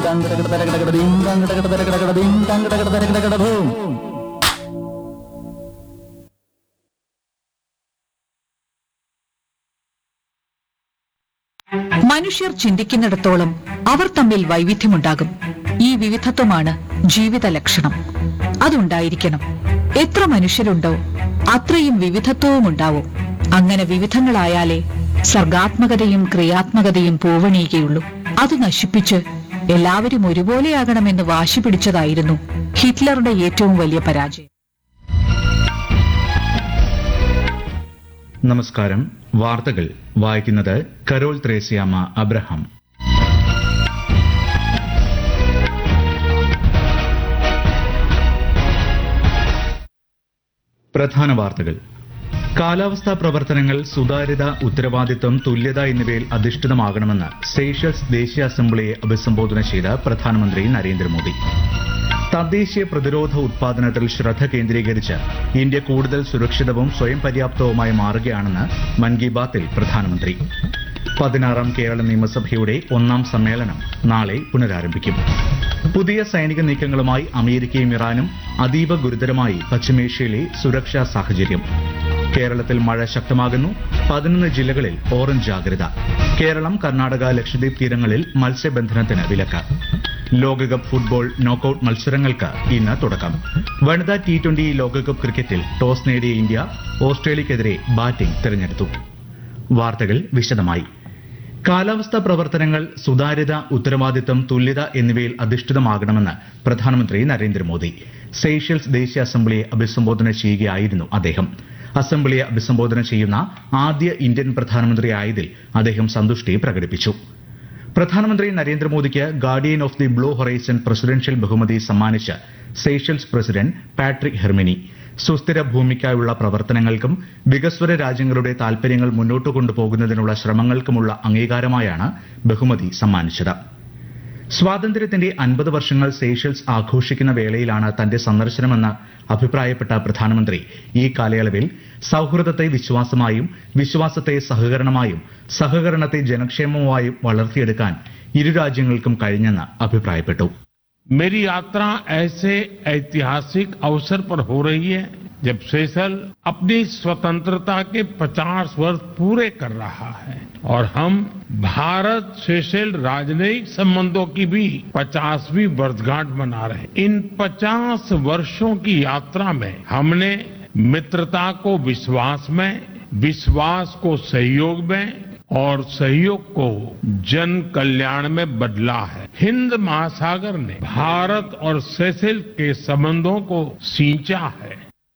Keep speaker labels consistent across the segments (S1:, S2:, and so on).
S1: മനുഷ്യർ ചിന്തിക്കുന്നിടത്തോളം അവർ തമ്മിൽ വൈവിധ്യമുണ്ടാകും ഈ വിവിധത്വമാണ് ജീവിത ലക്ഷണം അതുണ്ടായിരിക്കണം എത്ര മനുഷ്യരുണ്ടോ അത്രയും വിവിധത്വവും ഉണ്ടാവും അങ്ങനെ വിവിധങ്ങളായാലേ സർഗാത്മകതയും ക്രിയാത്മകതയും പൂവണിയുകയുള്ളൂ അത് നശിപ്പിച്ച് എല്ലാവരും ഒരുപോലെയാകണമെന്ന് വാശി പിടിച്ചതായിരുന്നു ഹിറ്റ്ലറുടെ ഏറ്റവും വലിയ പരാജയം
S2: നമസ്കാരം വാർത്തകൾ വായിക്കുന്നത് കരോൾ ത്രേസ്യാമ്മ അബ്രഹാം പ്രധാന വാർത്തകൾ കാലാവസ്ഥാ പ്രവർത്തനങ്ങൾ സുതാര്യത ഉത്തരവാദിത്വം തുല്യത എന്നിവയിൽ അധിഷ്ഠിതമാകണമെന്ന് സേഷ്യൽസ് ദേശീയ അസംബ്ലിയെ അഭിസംബോധന ചെയ്ത പ്രധാനമന്ത്രി നരേന്ദ്രമോദി തദ്ദേശീയ പ്രതിരോധ ഉത്പാദനത്തിൽ ശ്രദ്ധ കേന്ദ്രീകരിച്ച് ഇന്ത്യ കൂടുതൽ സുരക്ഷിതവും സ്വയം പര്യാപ്തവുമായി മാറുകയാണെന്ന് മൻ കി ബാത്തിൽ പ്രധാനമന്ത്രി പതിനാറാം കേരള നിയമസഭയുടെ ഒന്നാം സമ്മേളനം നാളെ പുനരാരംഭിക്കും പുതിയ സൈനിക നീക്കങ്ങളുമായി അമേരിക്കയും ഇറാനും അതീവ ഗുരുതരമായി പശ്ചിമേഷ്യയിലെ സുരക്ഷാ സാഹചര്യം കേരളത്തിൽ മഴ ശക്തമാകുന്നു പതിനൊന്ന് ജില്ലകളിൽ ഓറഞ്ച് ജാഗ്രത കേരളം കർണാടക ലക്ഷദ്വീപ് തീരങ്ങളിൽ മത്സ്യബന്ധനത്തിന് വിലക്ക് ലോകകപ്പ് ഫുട്ബോൾ നോക്കൌട്ട് മത്സരങ്ങൾക്ക് ഇന്ന് തുടക്കം വനിതാ ടി ട്വന്റി ലോകകപ്പ് ക്രിക്കറ്റിൽ ടോസ് നേടിയ ഇന്ത്യ ഓസ്ട്രേലിയക്കെതിരെ ബാറ്റിംഗ് തിരഞ്ഞെടുത്തു വാർത്തകൾ വിശദമായി കാലാവസ്ഥാ പ്രവർത്തനങ്ങൾ സുതാര്യത ഉത്തരവാദിത്തം തുല്യത എന്നിവയിൽ അധിഷ്ഠിതമാകണമെന്ന് പ്രധാനമന്ത്രി നരേന്ദ്രമോദി സേഷ്യൽസ് ദേശീയ അസംബ്ലിയെ അഭിസംബോധന ചെയ്യുകയായിരുന്നു അദ്ദേഹം അസംബ്ലിയെ അഭിസംബോധന ചെയ്യുന്ന ആദ്യ ഇന്ത്യൻ പ്രധാനമന്ത്രിയായതിൽ അദ്ദേഹം സന്തുഷ്ടി പ്രകടിപ്പിച്ചു പ്രധാനമന്ത്രി നരേന്ദ്രമോദിക്ക് Guardian of the Blue Horizon presidential ബഹുമതി സമ്മാനിച്ച് സേഷ്യൽസ് പ്രസിഡന്റ് പാട്രിക് ഹെർമിനി സുസ്ഥിര ഭൂമിക്കായുള്ള പ്രവർത്തനങ്ങൾക്കും വികസ്വര രാജ്യങ്ങളുടെ താൽപര്യങ്ങൾ മുന്നോട്ട് കൊണ്ടുപോകുന്നതിനുള്ള ശ്രമങ്ങൾക്കുമുള്ള അംഗീകാരമായാണ് ബഹുമതി സമ്മാനിച്ചത് സ്വാതന്ത്ര്യത്തിന്റെ അൻപത് വർഷങ്ങൾ സേഷ്യൽസ് ആഘോഷിക്കുന്ന വേളയിലാണ് തന്റെ സന്ദർശനമെന്ന് അഭിപ്രായപ്പെട്ട പ്രധാനമന്ത്രി ഈ കാലയളവിൽ സൌഹൃദത്തെ വിശ്വാസമായും വിശ്വാസത്തെ സഹകരണമായും സഹകരണത്തെ ജനക്ഷേമമായും വളർത്തിയെടുക്കാൻ ഇരു രാജ്യങ്ങൾക്കും കഴിഞ്ഞെന്ന് അഭിപ്രായപ്പെട്ടു
S3: मेरी यात्रा ऐसे ऐतिहासिक अवसर पर हो रही है जब सेशल अपनी स्वतंत्रता के 50 वर्ष पूरे कर रहा है और हम भारत सेशल राजनयिक संबंधों की भी 50वीं वर्षगांठ मना रहे हैं इन 50 वर्षों की यात्रा में हमने मित्रता को विश्वास में विश्वास को सहयोग में और सहयोग को जन कल्याण में बदला है हिंद महासागर ने भारत और सेसेल के संबंधों को सींचा है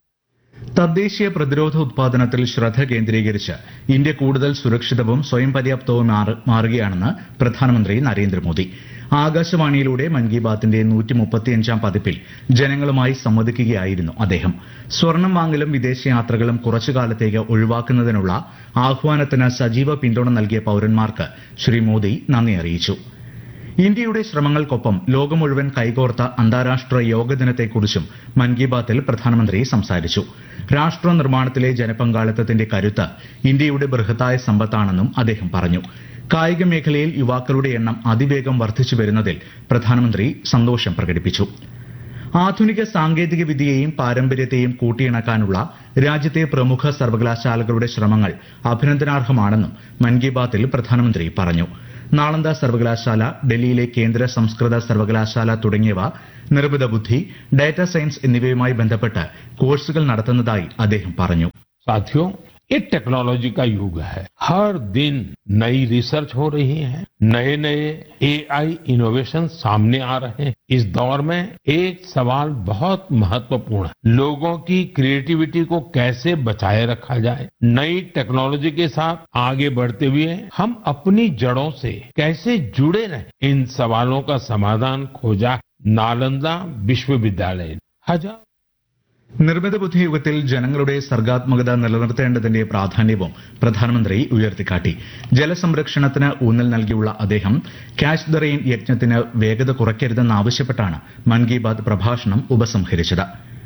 S2: തദ്ദേശീയ പ്രതിരോധ ഉത്പാദനത്തിൽ ശ്രദ്ധ കേന്ദ്രീകരിച്ച് ഇന്ത്യ കൂടുതൽ സുരക്ഷിതവും സ്വയം പര്യാപ്തവും മാറ- മാറുകയാണെന്ന് പ്രധാനമന്ത്രി നരേന്ദ്രമോദി ആകാശവാണിയിലൂടെ മൻ കി ബാത്തിന്റെ നൂറ്റി മുപ്പത്തിയഞ്ചാം പതിപ്പിൽ ജനങ്ങളുമായി സംവദിക്കുകയായിരുന്നു അദ്ദേഹം സ്വർണം വാങ്ങലും വിദേശയാത്രകളും കുറച്ചു കാലത്തേക്ക് ഒഴിവാക്കുന്നതിനുള്ള ആഹ്വാനത്തിന് സജീവ പിന്തുണ നൽകിയ പൌരന്മാർക്ക് ശ്രീ മോദി നന്ദി അറിയിച്ചു ഇന്ത്യയുടെ ശ്രമങ്ങൾക്കൊപ്പം ലോകം മുഴുവൻ കൈകോർത്ത അന്താരാഷ്ട്ര യോഗ ദിനത്തെക്കുറിച്ചും മൻ കി ബാത്തിൽ പ്രധാനമന്ത്രി സംസാരിച്ചു രാഷ്ട്ര നിർമ്മാണത്തിലെ ജനപങ്കാളിത്തത്തിന്റെ കരുത്ത് ഇന്ത്യയുടെ ബൃഹത്തായ സമ്പത്താണെന്നും അദ്ദേഹം പറഞ്ഞു കായിക മേഖലയിൽ യുവാക്കളുടെ എണ്ണം അതിവേഗം വർദ്ധിച്ചു വരുന്നതിൽ പ്രധാനമന്ത്രി സന്തോഷം പ്രകടിപ്പിച്ചു ആധുനിക സാങ്കേതിക വിദ്യയെയും പാരമ്പര്യത്തെയും കൂട്ടിയിണക്കാനുള്ള രാജ്യത്തെ പ്രമുഖ സർവകലാശാലകളുടെ ശ്രമങ്ങൾ അഭിനന്ദനാർഹമാണെന്നും മൻ കി ബാത്തിൽ പ്രധാനമന്ത്രി പറഞ്ഞു നാളന്ദ സർവകലാശാല ഡൽഹിയിലെ കേന്ദ്ര സംസ്കൃത സർവകലാശാല തുടങ്ങിയവ നിർമ്മിത ബുദ്ധി ഡാറ്റ സയൻസ് എന്നിവയുമായി ബന്ധപ്പെട്ട് കോഴ്സുകൾ നടത്തുന്നതായി അദ്ദേഹം പറഞ്ഞു
S3: साथियों ये टेक्नोलॉजी का युग है हर दिन नई रिसर्च हो रही है नए नए एआई इनोवेशन सामने आ रहे हैं इस दौर में एक सवाल बहुत महत्वपूर्ण है लोगों की क्रिएटिविटी को कैसे बचाए रखा जाए नई टेक्नोलॉजी के साथ आगे बढ़ते हुए हम अपनी जड़ों से कैसे जुड़े रहे इन सवालों का समाधान खोजा नालंदा विश्वविद्यालय ने। हजार
S2: നിർമ്മിത ബുദ്ധി യുഗത്തിൽ ജനങ്ങളുടെ സർഗാത്മകത നിലനിർത്തേണ്ടതിന്റെ പ്രാധാന്യവും പ്രധാനമന്ത്രി ഉയർത്തിക്കാട്ടി ജലസംരക്ഷണത്തിന് ഊന്നൽ നൽകിയുള്ള അദ്ദേഹം ക്യാച്ച് ദ റെയിൻ യജ്ഞത്തിന് വേഗത കുറയ്ക്കരുതെന്നാവശ്യപ്പെട്ടാണ് മൻ കി ബാത് പ്രഭാഷണം ഉപസംഹരിച്ചത്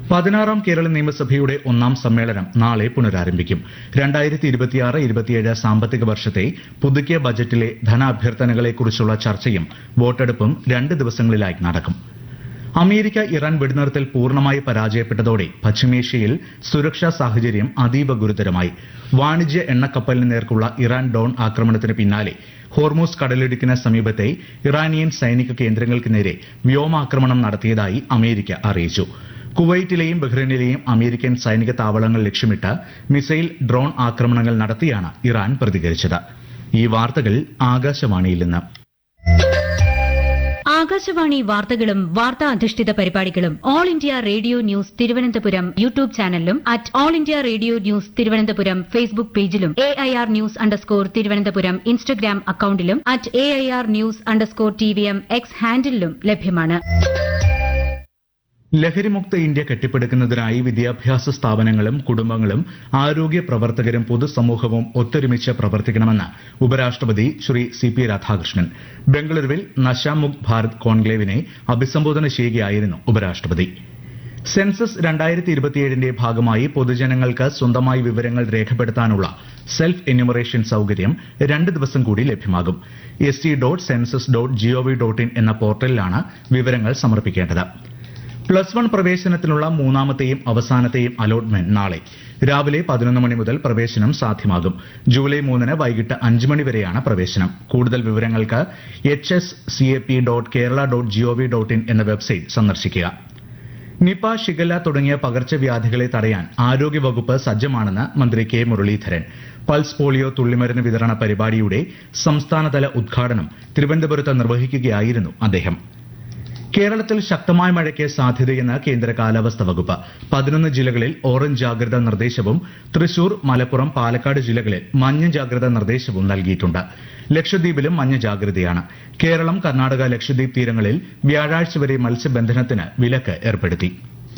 S2: പതിനാറാം കേരള നിയമസഭയുടെ ഒന്നാം സമ്മേളനം നാളെ പുനരാരംഭിക്കും രണ്ടായിരത്തി ഇരുപത്തിയാറ് ഇരുപത്തിയേഴ് സാമ്പത്തിക വർഷത്തെ പുതുക്കിയ ബജറ്റിലെ ധനാഭ്യർത്ഥനകളെക്കുറിച്ചുള്ള ചർച്ചയും വോട്ടെടുപ്പും രണ്ട് ദിവസങ്ങളിലായി നടക്കും അമേരിക്ക ഇറാൻ വെടിനിർത്തൽ പൂർണ്ണമായി പരാജയപ്പെട്ടതോടെ പശ്ചിമേഷ്യയിൽ സുരക്ഷാ സാഹചര്യം അതീവ ഗുരുതരമായി വാണിജ്യ എണ്ണക്കപ്പലിന് നേർക്കുള്ള ഇറാൻ ഡോൺ ആക്രമണത്തിന് പിന്നാലെ ഹോർമൂസ് കടലിടുക്കിന് സമീപത്തെ ഇറാനിയൻ സൈനിക കേന്ദ്രങ്ങൾക്ക് നേരെ വ്യോമാക്രമണം നടത്തിയതായി അമേരിക്ക അറിയിച്ചു കുവൈറ്റിലെയും ബഹ്റൈനിലെയും അമേരിക്കൻ സൈനിക താവളങ്ങൾ ലക്ഷ്യമിട്ട് മിസൈൽ ഡ്രോൺ ആക്രമണങ്ങൾ നടത്തിയാണ് ഇറാൻ പ്രതികരിച്ചത് ഈ വാർത്തകൾ ആകാശവാണിയിൽ നിന്ന്
S4: ആകാശവാണി വാർത്തകളും വാർത്താ അധിഷ്ഠിത പരിപാടികളും All India Radio news Thiruvananthapuram YouTube ചാനലിലും at All India Radio news Thiruvananthapuram Facebook പേജിലും A I R news underscore Thiruvananthapuram Instagram അക്കൌണ്ടിലും at A I R news underscore T V M X ഹാൻഡിലും ലഭ്യമാണ്
S2: ലഹരിമുക്ത ഇന്ത്യ കെട്ടിപ്പടുക്കുന്നതിനായി വിദ്യാഭ്യാസ സ്ഥാപനങ്ങളും കുടുംബങ്ങളും ആരോഗ്യ പ്രവർത്തകരും പൊതുസമൂഹവും ഒത്തൊരുമിച്ച് പ്രവർത്തിക്കണമെന്ന് ഉപരാഷ്ട്രപതി ശ്രീ സി പി രാധാകൃഷ്ണൻ ബംഗളൂരുവിൽ നശാമുക്ത് ഭാരത് കോൺക്ലേവിനെ അഭിസംബോധന ചെയ്യുകയായിരുന്നു ഉപരാഷ്ട്രപതി സെൻസസ് രണ്ടായിരത്തി ഇരുപത്തിയേഴിന്റെ ഭാഗമായി പൊതുജനങ്ങൾക്ക് സ്വന്തമായി വിവരങ്ങൾ രേഖപ്പെടുത്താനുള്ള സെൽഫ് എന്യൂമറേഷൻ സൌകര്യം രണ്ട് ദിവസം കൂടി ലഭ്യമാകും S T dot census dot GOV dot in എന്ന പോർട്ടലിലാണ് വിവരങ്ങൾ സമർപ്പിക്കേണ്ടത് പ്ലസ് വൺ പ്രവേശനത്തിനുള്ള മൂന്നാമത്തെയും അവസാനത്തെയും അലോട്ട്മെന്റ് നാളെ രാവിലെ പതിനൊന്ന് മണി മുതൽ പ്രവേശനം സാധ്യമാകും ജൂലൈ മൂന്നിന് വൈകിട്ട് അഞ്ച് മണി വരെയാണ് പ്രവേശനം കൂടുതൽ വിവരങ്ങൾക്ക് H S C A P dot Kerala dot GOV dot in എന്ന വെബ്സൈറ്റ് സന്ദർശിക്കുക നിപ ഷിഗല്ല തുടങ്ങിയ പകർച്ചവ്യാധികളെ തടയാൻ ആരോഗ്യവകുപ്പ് സജ്ജമാണെന്ന് മന്ത്രി കെ മുരളീധരൻ പൾസ് പോളിയോ തുള്ളിമരുന്ന് വിതരണ പരിപാടിയുടെ സംസ്ഥാനതല ഉദ്ഘാടനം തിരുവനന്തപുരത്ത് നിർവഹിക്കുകയായിരുന്നു അദ്ദേഹം കേരളത്തിൽ ശക്തമായ മഴയ്ക്ക് സാധ്യതയെന്ന് കേന്ദ്ര കാലാവസ്ഥ വകുപ്പ് പതിനൊന്ന് ജില്ലകളിൽ ഓറഞ്ച് ജാഗ്രതാ നിർദ്ദേശവും തൃശൂർ മലപ്പുറം പാലക്കാട് ജില്ലകളിൽ മഞ്ഞ ജാഗ്രതാ നിർദ്ദേശവും നൽകിയിട്ടുണ്ട് ലക്ഷദ്വീപിലും മഞ്ഞ ജാഗ്രതയാണ് കേരളം കർണാടക ലക്ഷദ്വീപ് തീരങ്ങളിൽ വ്യാഴാഴ്ച വരെ മത്സ്യബന്ധനത്തിന് വിലക്ക് ഏർപ്പെടുത്തി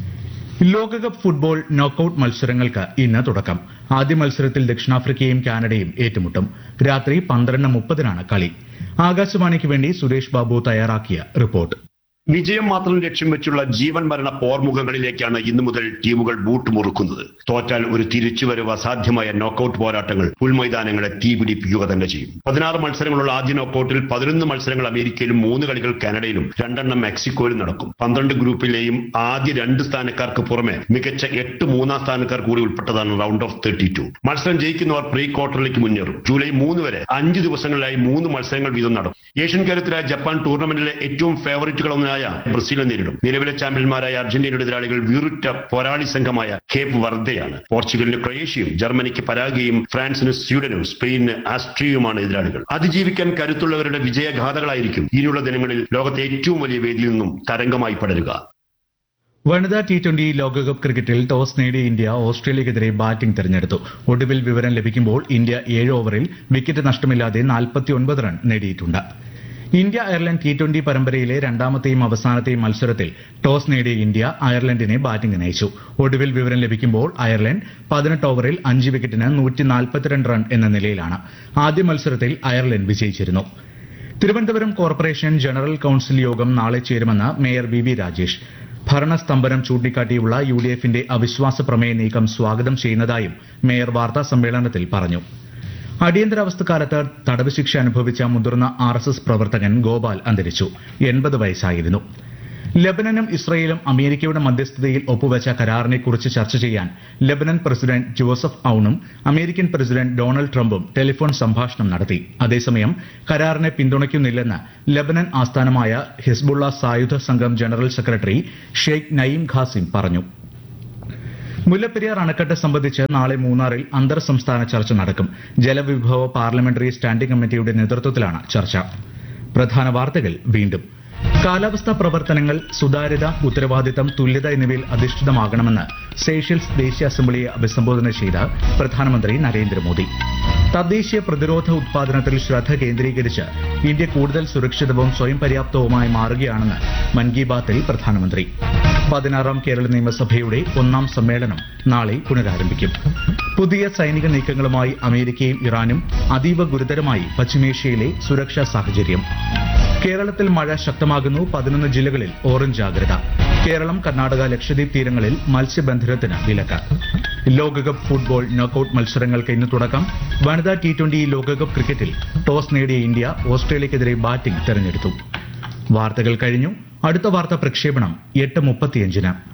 S2: ലോകകപ്പ് ഫുട്ബോൾ നോക്കൌട്ട് മത്സരങ്ങൾക്ക് ഇന്ന് തുടക്കം ആദ്യ മത്സരത്തിൽ ദക്ഷിണാഫ്രിക്കയും കാനഡയും ഏറ്റുമുട്ടും രാത്രി പന്ത്രണ്ട് മുപ്പതിനാണ് കളി ആകാശവാണിക്ക് വേണ്ടി സുരേഷ് ബാബു തയ്യാറാക്കിയ റിപ്പോർട്ട്
S5: വിജയം മാത്രം ലക്ഷ്യം വെച്ചുള്ള ജീവൻ മരണ പോർമുഖങ്ങളിലേക്കാണ് ഇന്നു മുതൽ ടീമുകൾ ബൂട്ട് മുറുക്കുന്നത് തോറ്റാൽ ഒരു തിരിച്ചുവരവ് അസാധ്യമായ നോക്കൌട്ട് പോരാട്ടങ്ങൾ പുൽമൈതാനങ്ങളെ തീപിടിപ്പിക്കുക തന്നെ ചെയ്യും പതിനാറ് മത്സരങ്ങളുള്ള ആദ്യ നോക്കൌട്ടിൽ പതിനൊന്ന് മത്സരങ്ങൾ അമേരിക്കയിലും മൂന്ന് കളികൾ കാനഡയിലും രണ്ടെണ്ണം മെക്സിക്കോയിലും നടക്കും പന്ത്രണ്ട് ഗ്രൂപ്പിലെയും ആദ്യ രണ്ട് സ്ഥാനക്കാർക്ക് പുറമെ മികച്ച എട്ട് മൂന്നാം സ്ഥാനക്കാർ കൂടി ഉൾപ്പെട്ടതാണ് റൗണ്ട് ഓഫ് തേർട്ടി ടു മത്സരം ജയിക്കുന്നവർ പ്രീ ക്വാർട്ടറിലേക്ക് മുന്നേറും ജൂലൈ മൂന്ന് വരെ അഞ്ച് ദിവസങ്ങളിലായി മൂന്ന് മത്സരങ്ങൾ വീതം നടക്കും ഏഷ്യൻ കരുത്തരായ ജപ്പാൻ ടൂർണമെന്റിലെ ഏറ്റവും ഫേവറേറ്റുകളൊന്നായ ബ്രസീലിനെ നേരിടും നിലവിലെ ചാമ്പ്യന്മാരായ അർജന്റീനയുടെ എതിരാളികൾ വീറുറ്റ പോരാളി സംഘമായ കേപ്പ് വർദ്ധയാണ് പോർച്ചുഗലിന് ക്രൊയേഷ്യയും ജർമ്മനിക്ക് പരാഗയും ഫ്രാൻസിന് സ്വീഡനും സ്പെയിനിന് ആസ്ട്രിയയുമാണ് എതിരാളികൾ അതിജീവിക്കാൻ കരുത്തുള്ളവരുടെ വിജയഗാഥകളായിരിക്കും ഇനിയുള്ള ദിനങ്ങളിൽ ലോകത്തെ ഏറ്റവും വലിയ വേദിയിൽ നിന്നും തരംഗമായി പടരുക
S2: വനിതാ ടി ട്വന്റി ലോകകപ്പ് ക്രിക്കറ്റിൽ ടോസ് നേടിയ ഇന്ത്യ ഓസ്ട്രേലിയക്കെതിരെ ബാറ്റിംഗ് തെരഞ്ഞെടുത്തു ഒടുവിൽ വിവരം ലഭിക്കുമ്പോൾ ഇന്ത്യ ഏഴ് ഓവറിൽ വിക്കറ്റ് നഷ്ടമില്ലാതെ 49 റൺ നേടിയിട്ടുണ്ട് ഇന്ത്യ അയർലൻഡ് ടി ട്വന്റി പരമ്പരയിലെ രണ്ടാമത്തെയും അവസാനത്തെയും മത്സരത്തിൽ ടോസ് നേടിയ ഇന്ത്യ അയർലൻഡിനെ ബാറ്റിംഗിന് അയച്ചു ഒടുവിൽ വിവരം ലഭിക്കുമ്പോൾ അയർലൻഡ് പതിനെട്ട് ഓവറിൽ അഞ്ച് വിക്കറ്റിന് നൂറ്റി നാൽപ്പത്തിരണ്ട് റൺ എന്ന നിലയിലാണ് ആദ്യ മത്സരത്തിൽ അയർലൻഡ് വിജയിച്ചിരുന്നു തിരുവനന്തപുരം കോർപ്പറേഷൻ ജനറൽ കൌൺസിൽ യോഗം നാളെ ചേരുമെന്ന് മേയർ വി വി രാജേഷ് ഭരണസ്തംഭനം ചൂണ്ടിക്കാട്ടിയുള്ള യു ഡി എഫിന്റെ അവിശ്വാസ പ്രമേയ നീക്കം സ്വാഗതം ചെയ്യുന്നതായും മേയർ വാർത്താ സമ്മേളനത്തിൽ പറഞ്ഞു അടിയന്തരാവസ്ഥക്കാലത്ത് തടവ് ശിക്ഷ അനുഭവിച്ച മുതിർന്ന ആർ എസ് എസ് പ്രവർത്തകൻ ഗോപാൽ അന്തരിച്ചു എൺപത് വയസ്സായിരുന്നു ലബനനും ഇസ്രയേലും അമേരിക്കയുടെ മധ്യസ്ഥതയിൽ ഒപ്പുവെച്ച കരാറിനെക്കുറിച്ച് ചർച്ച ചെയ്യാൻ ലബനൻ പ്രസിഡന്റ് ജോസഫ് ഔണും അമേരിക്കൻ പ്രസിഡന്റ് ഡൊണാൾഡ് ട്രംപും ടെലിഫോൺ സംഭാഷണം നടത്തി അതേസമയം കരാറിനെ പിന്തുണയ്ക്കുന്നില്ലെന്ന് ലബനൻ ആസ്ഥാനമായ ഹിസ്ബുള്ള സായുധ സംഘം general secretary Sheikh Naim Qassem പറഞ്ഞു മുല്ലപ്പെരിയാർ അണക്കെട്ട് സംബന്ധിച്ച് നാളെ മൂന്നാറിൽ അന്തർ സംസ്ഥാന ചർച്ച നടക്കും ജലവിഭവ പാർലമെന്ററി സ്റ്റാൻഡിംഗ് കമ്മിറ്റിയുടെ നേതൃത്വത്തിലാണ് ചർച്ച പ്രധാന വാർത്തകൾ വീണ്ടും കാലാവസ്ഥാ പ്രവർത്തനങ്ങൾ സുതാര്യത ഉത്തരവാദിത്തം തുല്യത എന്നിവയിൽ അധിഷ്ഠിതമാകണമെന്ന് സേഷ്യൽസ് ദേശീയ അസംബ്ലിയെ അഭിസംബോധന ചെയ്ത പ്രധാനമന്ത്രി നരേന്ദ്രമോദി തദ്ദേശീയ പ്രതിരോധ ഉത്പാദനത്തിൽ ശ്രദ്ധ കേന്ദ്രീകരിച്ച് ഇന്ത്യ കൂടുതൽ സുരക്ഷിതവും സ്വയം പര്യാപ്തവുമായി മാറുകയാണെന്ന് മൻ കി ബാത്തിൽ പ്രധാനമന്ത്രി പതിനാറാം കേരള നിയമസഭയുടെ ഒന്നാം സമ്മേളനം നാളെ പുനരാരംഭിക്കും പുതിയ സൈനിക നീക്കങ്ങളുമായി അമേരിക്കയും ഇറാനും അതീവ ഗുരുതരമായി പശ്ചിമേഷ്യയിലെ സുരക്ഷാ സാഹചര്യം കേരളത്തിൽ മഴ ശക്തമാകുന്നു പതിനൊന്ന് ജില്ലകളിൽ ഓറഞ്ച് ജാഗ്രത കേരളം കർണാടക ലക്ഷദ്വീപ് തീരങ്ങളിൽ മത്സ്യബന്ധനത്തിന് വിലക്ക് ലോകകപ്പ് ഫുട്ബോൾ നോക്കൌട്ട് മത്സരങ്ങൾക്ക് ഇന്ന് തുടക്കം വനിതാ ടി ട്വന്റി ലോകകപ്പ് ക്രിക്കറ്റിൽ ടോസ് നേടിയ ഇന്ത്യ ഓസ്ട്രേലിയക്കെതിരെ ബാറ്റിംഗ് തെരഞ്ഞെടുത്തു വാർത്തകൾ കഴിഞ്ഞു അടുത്ത വാർത്ത പ്രക്ഷേപണം എട്ട് മുപ്പത്തിയഞ്ചിന്